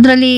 ಅದರಲ್ಲಿ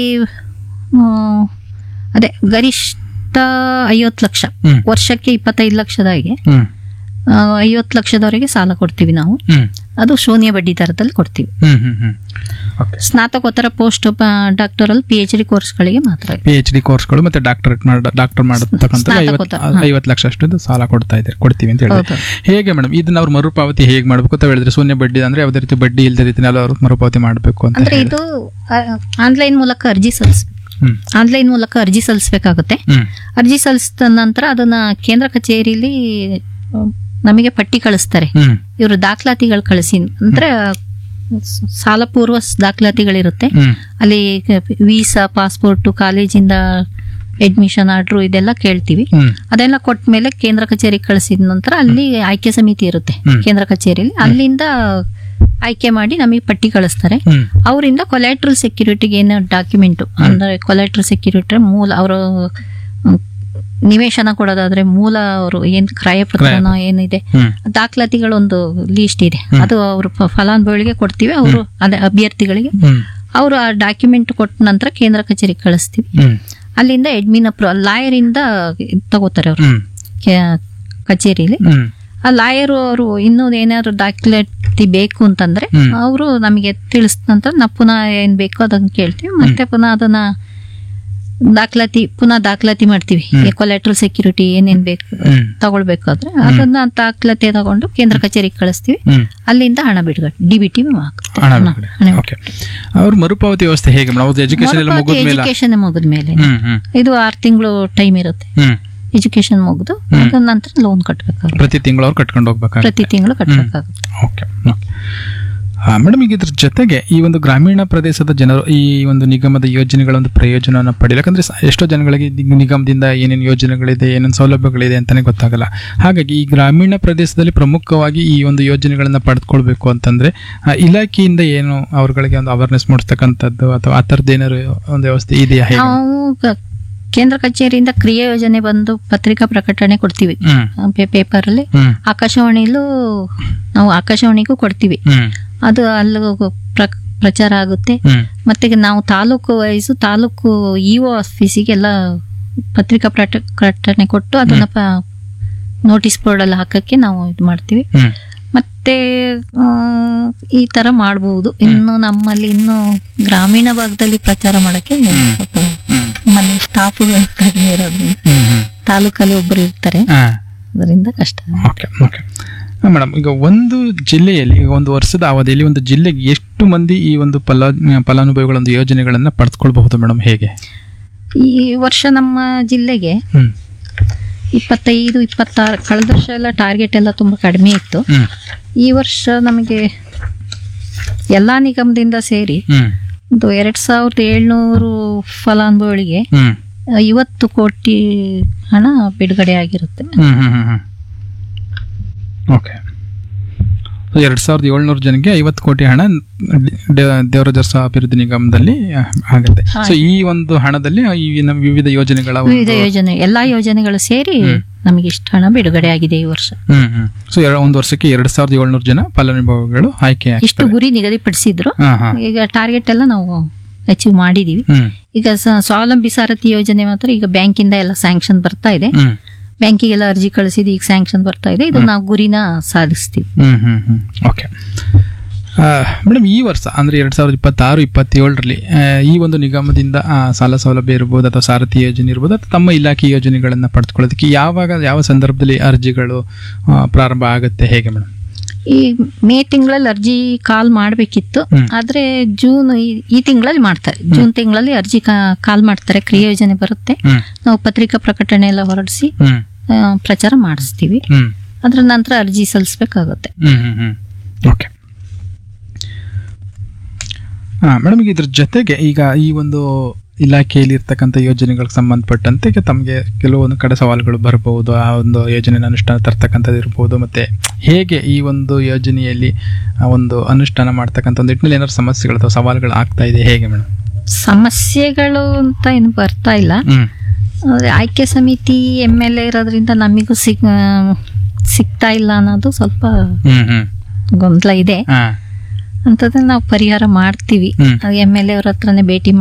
ಅದೇ ಗರಿಷ್ಠ ಐವತ್ತು ಲಕ್ಷ ಹ್ಮ್. ವರ್ಷಕ್ಕೆ ಇಪ್ಪತ್ತೈದು ಲಕ್ಷದಾಗೆ ಹ್ಮ್ ಐವತ್ತು ಲಕ್ಷದವರೆಗೆ ಸಾಲ ಕೊಡ್ತೀವಿ ನಾವು ಹ್ಮ್ ಅದು ಶೂನ್ಯ ಬಡ್ಡಿ ದರದಲ್ಲಿ ಕೊಡ್ತೀವಿ ಹ್ಮ್ ಹ್ಮ್ ಹ್ಮ್ ಓಕೆ ಸ್ನಾತಕೋತ್ತರ post doctoral P H D ಕೋರ್ಸ್ಗಳಿಗೆ ಮಾತ್ರ ಪಿ ಎಚ್ ಡಿ ಕೋರ್ಸ್ಗಳು ಮತ್ತೆ ಡಾಕ್ಟರೇಟ್ ಮಾಡ ಡಾಕ್ಟರ್ ಮಾಡತಕ್ಕಂಥ ಸ್ನಾತಕೋತ್ತರ, ಹಾ. ಐವತ್ತು ಲಕ್ಷ ಅಷ್ಟು ಸಾಲ ಕೊಡ್ತಾ ಇದ್ದಾರೆ ಕೊಡ್ತೀವಿ ಅಂತ ಹೇಳಿದ್ರೆ ಹೌದು. ಹೇಗೆ ಮೇಡಮ್ ಇದನ್ನ ಅವ್ರು ಮರುಪಾವತಿ ಹೇಗೆ ಮಾಡಬೇಕು ಅಂತ ಹೇಳಿದ್ರೆ ಶೂನ್ಯ ಬಡ್ಡಿ ಅಂದ್ರೆ ಯಾವುದೇ ರೀತಿ ಬಡ್ಡಿ ಇಲ್ಲದ ರೀತಿಯಲ್ಲಿ ಅವರು ಮರುಪಾವತಿ ಮಾಡಬೇಕು ಅಂತ ಅಂದ್ರೆ ಹೇಳಿ ಇದು ಆನ್ಲೈನ್ ಮೂಲಕ ಅರ್ಜಿ ಸಲ್ಲಿಸ್ಬೇಕು ಹ್ಮ್ ಆನ್ಲೈನ್ ಮೂಲಕ ಅರ್ಜಿ ಸಲ್ಲಿಸಬೇಕಾಗುತ್ತೆ ಹ್ಮ್ ಅರ್ಜಿ ಸಲ್ಲಿಸಿದ ನಂತರ ಅದನ್ನ ಕೇಂದ್ರ ಕಚೇರಿಲಿ ಆ, ನಮಗೆ ಪಟ್ಟಿ ಕಳಿಸ್ತಾರೆ ಹ್ಮ್ ಇವರು ದಾಖಲಾತಿಗಳು ಕಳಿಸಿ ಅಂದ್ರೆ ಸ- ಸಾಲ ಪೂರ್ವ ಸ್- ದಾಖಲಾತಿಗಳಿರುತ್ತೆ ಹ್ಮ್ ಅಲ್ಲಿ ವೀಸಾ ಪಾಸ್ಪೋರ್ಟ್ ಕಾಲೇಜಿಂದ ಅಡ್ಮಿಷನ್ ಆರ್ಡ್ರು ಇದೆಲ್ಲ ಕೇಳ್ತೀವಿ ಹ್ಮ್ ಅದೆಲ್ಲ ಕೊಟ್ಟ ಮೇಲೆ ಕೇಂದ್ರ ಕಚೇರಿಗೆ ಕಳಿಸಿದ ನಂತರ ಅಲ್ಲಿ ಆಯ್ಕೆ ಸಮಿತಿ ಇರುತ್ತೆ ಹ್ಮ್. ಕೇಂದ್ರ ಕಚೇರಿಯಲ್ಲಿ ಅಲ್ಲಿಂದ ಆಯ್ಕೆ ಮಾಡಿ ನಮಗೆ ಪಟ್ಟಿ ಕಳಿಸ್ತಾರೆ ಹ್ಮ್ ಅವರಿಂದ ಕೊಲೆಟ್ರಲ್ ಸೆಕ್ಯೂರಿಟಿಗೆ ಏನು ಡಾಕ್ಯುಮೆಂಟ್ ಅಂದ್ರೆ ಕೊಲೆಟ್ರಲ್ ಸೆಕ್ಯೂರಿಟಿ ಮೂಲ ಅವರು ನಿವೇಶನ ಕೊಡೋದಾದ್ರೆ ಮೂಲ ಅವರು ಏನ್ ಕ್ರಯ ಪತ್ರನೋ ಏನಿದೆ ಹ್ಮ್ ದಾಖಲಾತಿಗಳೊಂದು ಲೀಸ್ಟ್ ಇದೆ ಹ್ಮ್. ಅದು ಅವರು ಫಲಾನುಭವಿಗಳಿಗೆ ಕೊಡ್ತೀವಿ ಅವರು ಅದೇ ಅಭ್ಯರ್ಥಿಗಳಿಗೆ ಹ್ಮ್ ಅವರು ಆ ಡಾಕ್ಯುಮೆಂಟ್ ಕೊಟ್ಟ ನಂತರ ಕೇಂದ್ರ ಕಚೇರಿಗೆ ಕಳಿಸ್ತೀವಿ ಹ್ಮ್ ಅಲ್ಲಿಂದ ಅಡ್ಮಿನ್ ಅಪ್ರೂ ಲಾಯರ್ ಇಂದ ಇದ್ ತಗೋತಾರೆ ಅವರು ಹ್ಮ್ ಕಚೇರಿಲಿ ಹ್ಮ್ ಆ ಲಾಯರು ಅವರು ಇನ್ನೂ ಏನಾದ್ರು ದಾಖಲಾತಿ ಬೇಕು ಅಂತಂದ್ರೆ ಹ್ಮ್. ಅವರು ನಮಗೆ ತಿಳಿಸಿದ ನಂತರ ನಾವು ಪುನಃ ಏನ್ ಬೇಕೋ ಅದನ್ನ ಕೇಳ್ತೀವಿ ಮತ್ತೆ ಪುನಃ ಅದನ್ನ ದಾಖಲಾತಿ ಪುನಃ ದಾಖಲಾತಿ ಮಾಡ್ತೀವಿ ಹ್ಮ್. ಕೊಲೆಟ್ರಲ್ ಸೆಕ್ಯೂರಿಟಿ ಏನೇನ್ ಬೇಕು ಹ್ಮ್ ತಗೊಳ್ಬೇಕಾದ್ರೆ ಅದನ್ನ ದಾಖಲಾತಿ ತಗೊಂಡು ಕೇಂದ್ರ ಕಚೇರಿಗೆ ಕಳಿಸ್ತೀವಿ ಹ್ಮ್ ಅಲ್ಲಿಂದ ಹಣ ಬಿಡುಗಡೆ ಡಿ ಬಿ ಟಿ ಹಣ ಬಿಡುಗಡೆ. ಓಕೆ ಅವ್ರ ಮರುಪಾವತಿ ವ್ಯವಸ್ಥೆ ಹೇಗೆ ಮೇಡಮ್ ಅವ್ರದ್ದು ಎಜುಕೇಶನ್ ಎಲ್ಲ ಮುಗಿದ ಮೇಲೆ ಎಜುಕೇಶನ್ ಮುಗಿದ ಮೇಲೆ ಹ್ಮ್ ಹ್ಮ್ ಇದು ಆರು ತಿಂಗಳು ಟೈಮ್ ಇರುತ್ತೆ ಹ್ಮ್ ಎಜುಕೇಶನ್ ಮುಗಿದು ಅದ ನಂತರ ಲೋನ್ ಕಟ್ಟಬೇಕಾಗುತ್ತೆ ಪ್ರತಿ ತಿಂಗಳು ಅವ್ರು ಕಟ್ಕೊಂಡು ಹೋಗ್ಬೇಕಾಗುತ್ತೆ ಪ್ರತಿ ತಿಂಗಳು ಕಟ್ಟಬೇಕಾಗುತ್ತೆ ಓಕೆ ಓಕೆ ಮೇಡಮ್ ಈಗ ಇದ್ರ ಜೊತೆಗೆ ಈ ಒಂದು ಗ್ರಾಮೀಣ ಪ್ರದೇಶದ ಜನರು ಈ ಒಂದು ನಿಗಮದ ಯೋಜನೆಗಳ ಒಂದು ಪ್ರಯೋಜನವನ್ನು ಪಡೆಯಲು ಯಾಕಂದ್ರೆ ಸ- ಎಷ್ಟೋ ಜನಗಳಿಗೆ ಈ ನಿಗಮದಿಂದ ಏನೇನು ಯೋಜನೆಗಳಿದೆ ಏನೇನು ಸೌಲಭ್ಯಗಳಿದೆ ಅಂತಾನೆ ಗೊತ್ತಾಗಲ್ಲ ಹಾಗಾಗಿ ಈ ಗ್ರಾಮೀಣ ಪ್ರದೇಶದಲ್ಲಿ ಪ್ರಮುಖವಾಗಿ ಈ ಒಂದು ಯೋಜನೆಗಳನ್ನ ಪಡೆದುಕೊಳ್ಬೇಕು ಅಂತಂದ್ರೆ ಆ, ಇಲಾಖೆಯಿಂದ ಏನು ಅವ್ರಗಳಿಗೆ ಒಂದು ಅವೇರ್ನೆಸ್ ಮೂಡಿಸ್ತಕ್ಕಂಥದ್ದು ಅಥವಾ ಆ ಥರದ್ದು ಏನಾದ್ರು ಒಂದು ವ್ಯವಸ್ಥೆ ಇದೆಯಾ ಹೇಗೆ ನಾವು ಗ- ಕೇಂದ್ರ ಕಚೇರಿಯಿಂದ ಕ್ರಿಯಾ ಯೋಜನೆ ಬಂದು ಪತ್ರಿಕಾ ಪ್ರಕಟಣೆ ಕೊಡ್ತೀವಿ ಹ್ಮ್ ಪೇಪರ್ ಅಲ್ಲಿ ಹ್ಮ್ ಆಕಾಶವಾಣಿಲೂ ನಾವು ಆಕಾಶವಾಣಿಗೂ ಕೊಡ್ತೀವಿ ಹ್ಮ್ ಅದು ಅಲ್ಲಿ ಪ್ರ- ಪ್ರಚಾರ ಆಗುತ್ತೆ ಹ್ಮ್ ಮತ್ತೆ ನಾವು ತಾಲೂಕು ವೈಸ್ ತಾಲೂಕು ಇಒ ಆಫೀಸಿಗೆಲ್ಲ ಪತ್ರಿಕಾ ಪ್ರಟ- ಪ್ರಕಟಣೆ ಕೊಟ್ಟು ಅದನ್ನ ನೋಟಿಸ್ ಬೋರ್ಡ್ ಅಲ್ಲಿ ಹಾಕಕ್ಕೆ ನಾವು ಇದು ಮಾಡ್ತೀವಿ ಹ್ಮ್ ಮತ್ತೆ ಆ, ಈ ತರ ಮಾಡಬಹುದು ಇನ್ನು ನಮ್ಮಲ್ಲಿ ಇನ್ನು ಗ್ರಾಮೀಣ ಭಾಗದಲ್ಲಿ ಪ್ರಚಾರ ಮಾಡಕ್ಕೆ ಸ್ವಲ್ಪ ಹ್ಮ್ ಮನೆ ಸ್ಟಾಫ್ ಕಡಿಮೆ ಇರೋದ್ರಿಂದ ಹ್ಮ್ ಹ್ಮ್ ತಾಲೂಕಲ್ಲಿ ಒಬ್ಬರು ಇರ್ತಾರೆ ಹಾ ಅದರಿಂದ ಕಷ್ಟ ಓಕೆ ಓಕೆ ಮೇಡಮ್ ಈಗ ಒಂದು ಜಿಲ್ಲೆಯಲ್ಲಿ ಈಗ ಒಂದು ವರ್ಷದ ಅವಧಿಯಲ್ಲಿ ಒಂದು ಜಿಲ್ಲೆಗೆ ಎಷ್ಟು ಮಂದಿ ಈ ಒಂದು ಫಲ ಫಲಾನುಭವಿಗಳ ಒಂದು ಯೋಜನೆಗಳನ್ನ ಪಡೆದುಕೊಳ್ಬಹುದು ಮೇಡಮ್ ಹೇಗೆ ಈ ವರ್ಷ ನಮ್ಮ ಜಿಲ್ಲೆಗೆ ಹ್ಮ್ ಇಪ್ಪತ್ತೈದು ಇಪ್ಪತ್ತಾರು ಕಳೆದ ವರ್ಷ ಎಲ್ಲ ಟಾರ್ಗೆಟ್ ಎಲ್ಲ ತುಂಬಾ ಕಡಿಮೆ ಇತ್ತು ಹ್ಮ್ ಈ ವರ್ಷ ನಮಗೆ ಎಲ್ಲಾ ನಿಗಮದಿಂದ ಸೇರಿ ಹ್ಮ್ ಒಂದು ಎರಡ್ ಸಾವಿರದ ಏಳ್ನೂರು ಫಲಾನುಭವಿಗಳಿಗೆ ಹ್ಮ್ ಐವತ್ತು ಕೋಟಿ ಹಣ ಬಿಡುಗಡೆ ಆಗಿರುತ್ತೆ ಹ್ಮ್ ಹ್ಮ್ ಹ್ಮ್ ಹ್ಮ್ ಓಕೆ ಎರಡು ಸಾವಿರದ ಏಳ್ನೂರು ಜನಕ್ಕೆ ಐವತ್ತು ಕೋಟಿ ಹಣ ದೇವರಾಜರ್ಸ ಅಭಿವೃದ್ಧಿ ನಿಗಮದಲ್ಲಿ ಆ, ಆಗುತ್ತೆ ಸೊ ಈ ಒಂದು ಹಣದಲ್ಲಿ ಈ ನಮ್ಮ ವಿವಿಧ ಯೋಜನೆಗಳ ಒಂದು- ವಿವಿಧ ಯೋಜನೆ ಎಲ್ಲಾ ಯೋಜನೆಗಳು ಸೇರಿ ನಮಗೆ ಇಷ್ಟು ಹಣ ಬಿಡುಗಡೆ ಆಗಿದೆ ಈ ವರ್ಷ ಹ್ಮ್ ಹ್ಮ್ ಸೊ ಒಂದು ವರ್ಷಕ್ಕೆ ಎರಡು ಸಾವಿರದ ಏಳ್ನೂರು ಜನ ಫಲಾನುಭವಿಗಳು ಆಯ್ಕೆ ಇಷ್ಟು ಗುರಿ ನಿಗದಿಪಡಿಸಿದ್ರು ಹಾ ಹಾ ಈಗ ಟಾರ್ಗೆಟ್ ಎಲ್ಲ ನಾವು ಅಚೀವ್ ಮಾಡಿದೀವಿ ಹ್ಮ್ ಈಗ ಸ- ಸ್ವಾವಲಂಬಿ ಸಾರಥಿ ಯೋಜನೆ ಮಾತ್ರ ಈಗ ಬ್ಯಾಂಕಿಂದ ಎಲ್ಲ ಸ್ಯಾಂಕ್ಷನ್ ಬರ್ತಾ ಇದೆ ಹ್ಮ್ ಬ್ಯಾಂಕಿಗೆಲ್ಲ ಅರ್ಜಿ ಕಳಿಸಿದ್ದು ಈಗ ಸ್ಯಾಂಕ್ಷನ್ ಬರ್ತಾ ಇದೆ ಇದು ನಾವು ಗುರಿನ ಸಾಧಿಸ್ತೀವಿ ಹ್ಮ್ ಹ್ಮ್ ಹ್ಮ್ ಓಕೆ ಮೇಡಮ್ ಈ ವರ್ಷ ಅಂದ್ರೆ ಎರಡ್ ಸಾವಿರದ ಇಪ್ಪತ್ತಾರು ಇಪ್ಪತ್ತೇಳರಲ್ಲಿ ಈ ಒಂದು ನಿಗಮದಿಂದ ಆ, ಸಾಲ ಸೌಲಭ್ಯ ಇರ್ಬೋದು ಅಥವಾ ಸಾರಥಿ ಯೋಜನೆ ಇರ್ಬೋದು ಅಥವಾ ತಮ್ಮ ಇಲಾಖೆ ಯೋಜನೆಗಳನ್ನ ಪಡೆದುಕೊಳ್ಳೋದಕ್ಕೆ ಯಾವಾಗ ಯಾವ ಸಂದರ್ಭದಲ್ಲಿ ಅರ್ಜಿಗಳು ಆ, ಪ್ರಾರಂಭ ಆಗುತ್ತೆ ಹೇಗೆ ಮೇಡಮ್ ಈ ಮೇ ತಿಂಗಳಲ್ಲಿ ಅರ್ಜಿ ಕಾಲ್ ಮಾಡಬೇಕಿತ್ತು ಹ್ಮ್. ಆದ್ರೆ ಜೂನ್ ಈ- ಈ ತಿಂಗಳಲ್ಲಿ ಮಾಡ್ತಾರೆ ಜೂನ್ ತಿಂಗಳಲ್ಲಿ ಅರ್ಜಿ ಕಾ- ಕಾಲ್ ಮಾಡ್ತಾರೆ ಕ್ರಿಯಾ ಯೋಜನೆ ಬರುತ್ತೆ ಹ್ಮ್ ನಾವು ಪತ್ರಿಕಾ ಪ್ರಕಟಣೆ ಎಲ್ಲ ಹೊರಡಿಸಿ ಹ್ಮ್ ಆ, ಪ್ರಚಾರ ಮಾಡಿಸ್ತೀವಿ ಹ್ಮ್ ಅದ್ರ ನಂತರ ಅರ್ಜಿ ಸಲ್ಲಿಸ್ಬೇಕಾಗುತ್ತೆ ಹ್ಮ್ ಹ್ಮ್ ಹ್ಮ್ ಓಕೆ ಹಾಂ ಮೇಡಮ್ ಈಗ ಇದ್ರ ಜೊತೆಗೆ ಈಗ ಈ ಒಂದು ಇಲಾಖೆಯಲ್ಲಿ ಇರ್ತಕ್ಕಂಥ ಯೋಜನೆಗಳಿಗೆ ಸಂಬಂಧಪಟ್ಟಂತೆ ಈಗ ತಮಗೆ ಕೆಲವೊಂದು ಕಡೆ ಸವಾಲುಗಳು ಬರಬಹುದು ಆ ಒಂದು ಯೋಜನೆನ ಅನುಷ್ಠಾನ ತರ್ತಕ್ಕಂಥದ್ದು ಇರ್ಬೋದು ಮತ್ತೆ ಹೇಗೆ ಈ ಒಂದು ಯೋಜನೆಯಲ್ಲಿ ಆ ಒಂದು ಅನುಷ್ಠಾನ ಮಾಡ್ತಕ್ಕಂಥ ಒಂದು ನಿಟ್ಟಿನಲ್ಲಿ ಏನಾದ್ರು ಸಮಸ್ಯೆಗಳು ಅಥವಾ ಸವಾಲುಗಳು ಆಗ್ತಾ ಇದೆ ಹೇಗೆ ಮೇಡಮ್ ಸಮಸ್ಯೆಗಳು ಅಂತ ಏನು ಬರ್ತಾ ಇಲ್ಲ ಹ್ಮ್ ಆದ್ರೆ ಆಯ್ಕೆ ಸಮಿತಿ ಎಮ್ ಎಲ್ ಎ ಇರೋದ್ರಿಂದ ನಮಿಗೂ ಸಿಗ್ ಆ, ಸಿಗ್ತಾ ಇಲ್ಲ ಅನ್ನೋದು ಸ್ವಲ್ಪ ಹ್ಮ್ ಹ್ಮ್ ಗೊಂದಲ ಇದೆ ಹಾ ಅಂತದನ್ನ ನಾವು ಪರಿಹಾರ ಮಾಡ್ತೀವಿ ಹ್ಮ್ ಎಮ್ ಎಲ್ ಎ ಅವ್ರ ಹತ್ರನೇ ಭೇಟಿ